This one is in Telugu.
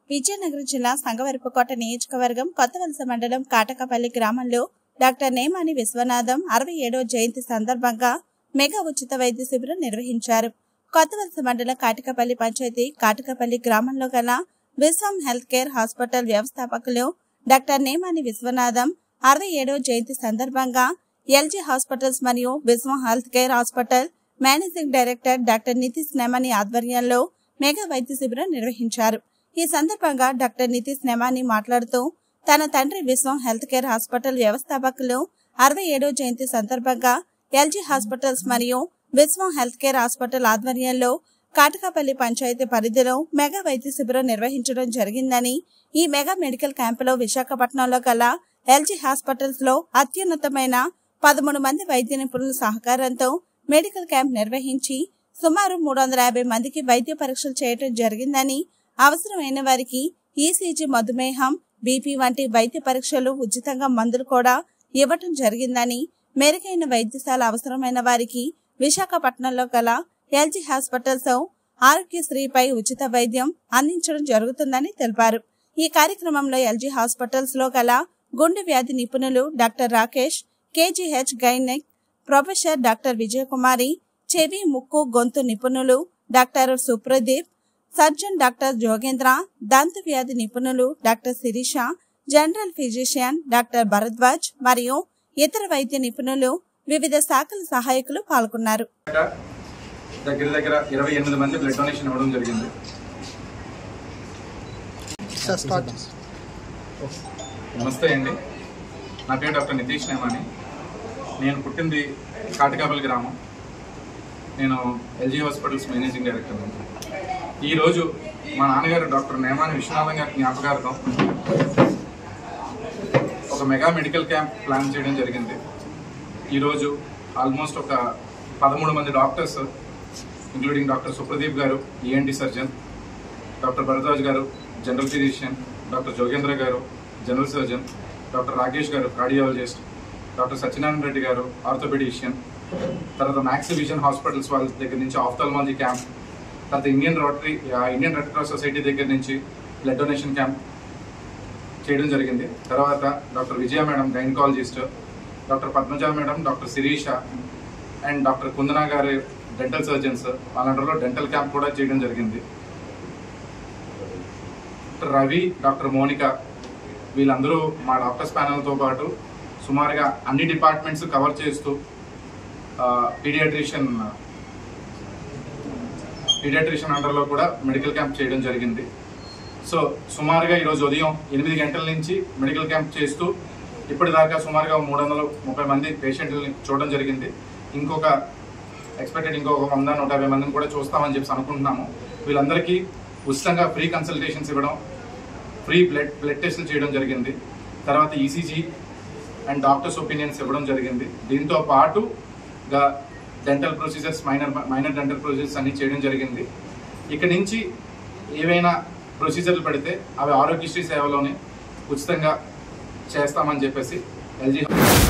విజయనగరం జిల్లా సంగవరపుకోట నియోజకవర్గం కొత్తవలస మండలం కాటకపల్లి గ్రామంలో డాక్టర్ నేమాని విశ్వనాథం అరవై ఏడో జయంతి సందర్భంగా మెగా ఉచిత వైద్య శిబిరం నిర్వహించారు కొత్తవలస మండలం కాటకపల్లి పంచాయతీ కాటకపల్లి గ్రామంలో గల విశ్వం హెల్త్ కేర్ హాస్పిటల్ వ్యవస్థాపకులు డాక్టర్ నేమాని విశ్వనాథం అరవై ఏడో జయంతి సందర్భంగా ఎల్జీ హాస్పిటల్స్ మరియు Vishwam health care hospital managing director doctor Nitish Nemani ఆధ్వర్యంలో మెగా వైద్య శిబిరం నిర్వహించారు ఈ సందర్భంగా డాక్టర్ నితీష్ నెమాని మాట్లాడుతూ తన తండ్రి విశ్వం హెల్త్ కేర్ హాస్పిటల్ వ్యవస్థాపకులు అరవై ఏడో జయంతి సందర్భంగా ఎల్జీ హాస్పిటల్స్ మరియు విశ్వం హెల్త్ కేర్ హాస్పిటల్ ఆధ్వర్యంలో కాటకాపల్లి పంచాయతీ పరిధిలో మెగా వైద్య శిబిరం నిర్వహించడం జరిగిందని ఈ మెగా మెడికల్ క్యాంపులో విశాఖపట్నంలో గల ఎల్జీ హాస్పిటల్స్ లో అత్యున్నతమైన పదమూడు మంది వైద్య నిపుణుల సహకారంతో మెడికల్ క్యాంప్ నిర్వహించి సుమారు మూడు వందల యాభై మందికి వైద్య పరీక్షలు చేయడం జరిగిందని అవసరమైన వారికి ఈసీజీ మధుమేహం బీపీ వంటి వైద్య పరీక్షలు ఉచితంగా మందులు కూడా ఇవ్వటం జరిగిందని మెరుగైన వైద్యశాల అవసరమైన వారికి విశాఖపట్నంలో గల ఎల్జీ హాస్పిటల్స్ ఆరోగ్యశ్రీపై ఉచిత వైద్యం అందించడం జరుగుతుందని తెలిపారు ఈ కార్యక్రమంలో ఎల్జీ హాస్పిటల్స్ లో గల గుండె వ్యాధి నిపుణులు doctor Rakesh KGH gynaec professor doctor Vijayakumari చెవి ముక్కు గొంతు నిపుణులు doctor Supradeep surgeon doctor Jogendra దంత వ్యాధి నిపుణులు doctor Sirisha general physician doctor Bharadwaj మరియు ఇతర వైద్య నిపుణులు వివిధ శాఖల సహాయకులు పాల్గొన్నారు దగ్గర దగ్గర ఇరవై ఎనిమిది మంది బ్లడ్ డొనేషన్ ఇవ్వడం జరిగింది సార్ స్టార్ట్ చేసి నమస్తే అండి నా పేరు డాక్టర్ నితీష్ నేమాని నేను పుట్టింది కాటకాపల్లి గ్రామం నేను ఎల్జీ హాస్పిటల్స్ మేనేజింగ్ డైరెక్టర్ ఈరోజు మా నాన్నగారు డాక్టర్ నేమాని విశ్వనాథం గారి జ్ఞాపకార్థం ఒక మెగా మెడికల్ క్యాంప్ ప్లాన్ చేయడం జరిగింది ఈరోజు ఆల్మోస్ట్ ఒక పదమూడు మంది డాక్టర్స్ ఇంక్లూడింగ్ డాక్టర్ సుప్రదీప్ గారు ఈఎన్టీ సర్జన్ డాక్టర్ భరద్వాజ్ గారు జనరల్ ఫిజిషియన్ డాక్టర్ జోగేంద్ర గారు జనరల్ సర్జన్ డాక్టర్ రాకేష్ గారు కార్డియాలజిస్ట్ డాక్టర్ సత్యనారాయణ రెడ్డి గారు ఆర్థోపెడిషియన్ తర్వాత మ్యాక్స్ విజన్ హాస్పిటల్స్ వాళ్ళ దగ్గర నుంచి ఆఫ్థాల్మాలజీ క్యాంప్ తర్వాత Indian Rotary Indian Red Cross Society దగ్గర నుంచి బ్లడ్ డొనేషన్ క్యాంప్ చేయడం జరిగింది తర్వాత doctor Vijaya madam gynaecologist doctor Padmaja madam doctor Sirisha and doctor Kundana గారి డెంటల్ సర్జన్స్ వాళ్ళందరిలో డెంటల్ క్యాంప్ కూడా చేయడం జరిగింది డాక్టర్ రవి డాక్టర్ మోనిక వీళ్ళందరూ మా డాక్టర్స్ ప్యానల్తో పాటు సుమారుగా అన్ని డిపార్ట్మెంట్స్ కవర్ చేస్తూ పీడియాట్రిషియన్ పీడియాట్రిషియన్ అండర్లో కూడా మెడికల్ క్యాంప్ చేయడం జరిగింది సో సుమారుగా ఈరోజు ఉదయం ఎనిమిది గంటల నుంచి మెడికల్ క్యాంప్ చేస్తూ ఇప్పటిదాకా సుమారుగా మూడు వందల ముప్పై మంది పేషెంట్లని చూడడం జరిగింది ఇంకొక ఎక్స్పెక్టెడ్ ఇంకొక వంద నూట యాభై మందిని కూడా చూస్తామని చెప్పి అనుకుంటున్నాము వీళ్ళందరికీ ఉచితంగా ఫ్రీ కన్సల్టేషన్స్ ఇవ్వడం ఫ్రీ బ్లడ్ బ్లడ్ టెస్టులు చేయడం జరిగింది తర్వాత ఈసీజీ అండ్ డాక్టర్స్ ఒపీనియన్స్ ఇవ్వడం జరిగింది దీంతో పాటుగా dental procedures minor minor dental procedures అన్ని చేయడం జరిగింది ఇక నుంచి ఏవైనా ప్రొసీజర్లు పెడితే అవి ఆరోగ్యశ్రీ సేవలోనే ఉచితంగా చేస్తామని చెప్పేసి ఎల్జీ